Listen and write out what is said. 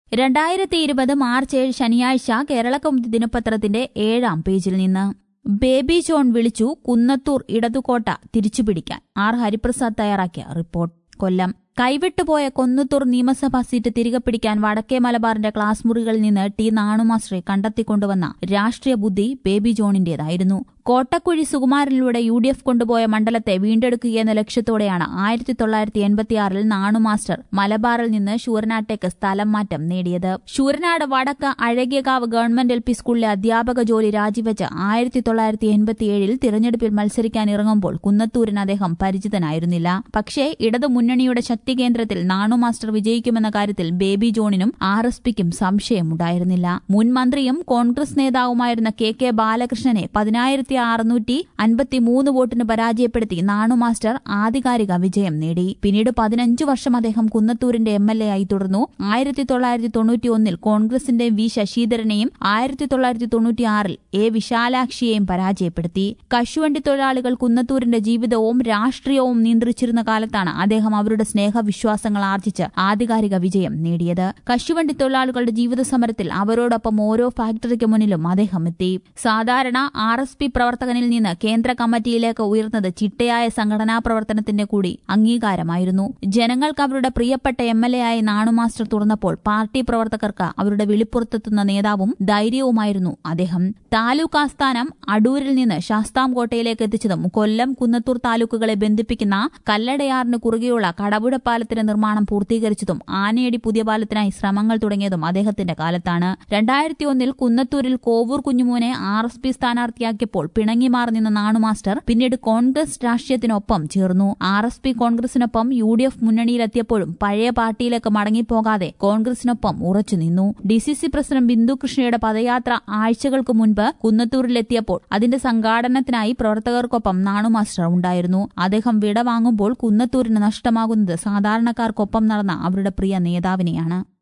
രണ്ടായിരത്തി ഇരുപത് മാർച്ച് ഏഴ് ശനിയാഴ്ച കേരളകൗമുദി ദിനപത്രത്തിന്റെ ഏഴാം പേജിൽ നിന്ന് ബേബി ജോൺ വിളിച്ചു കുന്നത്തൂർ ഇടതുകോട്ട തിരിച്ചുപിടിക്കാൻ ആർ ഹരിപ്രസാദ് തയ്യാറാക്കിയ റിപ്പോർട്ട് കൊല്ലം കൈവിട്ടുപോയ കൊന്നത്തൂർ നിയമസഭാ സീറ്റ് തിരികെ പിടിക്കാൻ വടക്കേ മലബാറിന്റെ ക്ലാസ് മുറികളിൽ നിന്ന് ടി നാണുമാസ്റ്ററെ കണ്ടെത്തിക്കൊണ്ടുവന്ന രാഷ്ട്രീയ ബുദ്ധി ബേബി ജോണിന്റേതായിരുന്നു കോട്ടക്കുഴി സുകുമാരനിലൂടെ യു ഡി എഫ് കൊണ്ടുപോയ മണ്ഡലത്തെ വീണ്ടെടുക്കുകയെന്ന ലക്ഷ്യത്തോടെയാണ് ആയിരത്തി തൊള്ളായിരത്തി എൺപത്തിയാറിൽ നാണു മാസ്റ്റർ മലബാറിൽ നിന്ന് ശൂരനാട്ടേക്ക് സ്ഥലം മാറ്റം നേടിയത് ശൂരനാട് വടക്ക് അഴകിയകാവ് ഗവൺമെന്റ് എൽ പി സ്കൂളിലെ അധ്യാപക ജോലി രാജിവെച്ച് ആയിരത്തി തൊള്ളായിരത്തി എൺപത്തിയേഴിൽ തിരഞ്ഞെടുപ്പിൽ മത്സരിക്കാൻ ഇറങ്ങുമ്പോൾ കുന്നത്തൂരിന് അദ്ദേഹം പരിചിതനായിരുന്നില്ല പക്ഷേ ഇടതു മുന്നണിയുടെ ശക്തി കേന്ദ്രത്തിൽ നാണു മാസ്റ്റർ വിജയിക്കുമെന്ന കാര്യത്തിൽ ബേബി ജോണിനും ആർ എസ് പിക്കും സംശയമുണ്ടായിരുന്നില്ല മുൻ മന്ത്രിയും കോൺഗ്രസ് നേതാവുമായിരുന്ന കെ കെ ബാലകൃഷ്ണനെ പതിനായിരത്തി അറുന്നൂറ്റി അൻപത്തിമൂന്ന് വോട്ടിന് പരാജയപ്പെടുത്തി നാണു മാസ്റ്റർ ആധികാരിക വിജയം നേടി പിന്നീട് പതിനഞ്ചു വർഷം അദ്ദേഹം കുന്നത്തൂരിന്റെ എം എൽ എ ആയി തുടർന്നു ആയിരത്തി തൊള്ളായിരത്തി തൊണ്ണൂറ്റിയൊന്നിൽ കോൺഗ്രസിന്റെ വി ശശിധരനെയും ആയിരത്തി തൊള്ളായിരത്തി തൊണ്ണൂറ്റിയാറിൽ എ വിശാലാക്ഷിയെയും പരാജയപ്പെടുത്തി കശുവണ്ടി തൊഴിലാളികൾ കുന്നത്തൂരിന്റെ ജീവിതവും രാഷ്ട്രീയവും നിയന്ത്രിച്ചിരുന്ന കാലത്താണ് അദ്ദേഹം അവരുടെ സ്നേഹവിശ്വാസങ്ങൾ ആർജിച്ച് ആധികാരിക വിജയം നേടിയത് കശുവണ്ടി തൊഴിലാളികളുടെ ജീവിത സമരത്തിൽ അവരോടൊപ്പം ഓരോ ഫാക്ടറിക്ക് മുന്നിലും അദ്ദേഹം എത്തി സാധാരണ ആർ എസ് പി പ്രവർത്തകനിൽ നിന്ന് കേന്ദ്ര കമ്മിറ്റിയിലേക്ക് ഉയർന്നത് ചിട്ടയായ സംഘടനാ പ്രവർത്തനത്തിന്റെ കൂടി അംഗീകാരമായിരുന്നു ജനങ്ങൾക്ക് അവരുടെ പ്രിയപ്പെട്ട എം എൽ എ ആയി നാണു മാസ്റ്റർ തുറന്നപ്പോൾ പാർട്ടി പ്രവർത്തകർക്ക് അവരുടെ വിളിപ്പുറത്തെത്തുന്ന നേതാവും ധൈര്യവുമായിരുന്നു അദ്ദേഹം താലൂക്ക് ആസ്ഥാനം അടൂരിൽ നിന്ന് ശാസ്താംകോട്ടയിലേക്ക് എത്തിച്ചതും കൊല്ലം കുന്നത്തൂർ താലൂക്കുകളെ ബന്ധിപ്പിക്കുന്ന കല്ലടയാറിന് കുറുകെയുള്ള കടപുഴ പാലത്തിന്റെ നിർമ്മാണം പൂർത്തീകരിച്ചതും ആനയടി പുതിയ പാലത്തിനായി ശ്രമങ്ങൾ തുടങ്ങിയതും അദ്ദേഹത്തിന്റെ കാലത്താണ് രണ്ടായിരത്തി ഒന്നിൽ കുന്നത്തൂരിൽ കോവൂർ കുഞ്ഞുമോനെ ആർ എസ് പി സ്ഥാനാർത്ഥിയാക്കിയപ്പോൾ പിണങ്ങി മാറി നിന്ന നാണു മാസ്റ്റർ പിന്നീട് കോൺഗ്രസ് രാഷ്ട്രീയത്തിനൊപ്പം ചേർന്നു ആർ എസ് പി കോൺഗ്രസിനൊപ്പം യു ഡി എഫ് മുന്നണിയിലെത്തിയപ്പോഴും പഴയ പാർട്ടിയിലേക്ക് മടങ്ങിപ്പോകാതെ കോൺഗ്രസിനൊപ്പം ഉറച്ചുനിന്നു D C C president Bindu കൃഷ്ണയുടെ പദയാത്ര ആഴ്ചകൾക്ക് മുൻപ് കുന്നത്തൂരിലെത്തിയപ്പോൾ അതിന്റെ സംഘാടനത്തിനായി പ്രവർത്തകർക്കൊപ്പം നാണു മാസ്റ്റർ ഉണ്ടായിരുന്നു അദ്ദേഹം വിട വാങ്ങുമ്പോൾ കുന്നത്തൂരിന് നഷ്ടമാകുന്നത് സാധാരണക്കാർക്കൊപ്പം നടന്ന അവരുടെ പ്രിയ നേതാവിനെയാണ്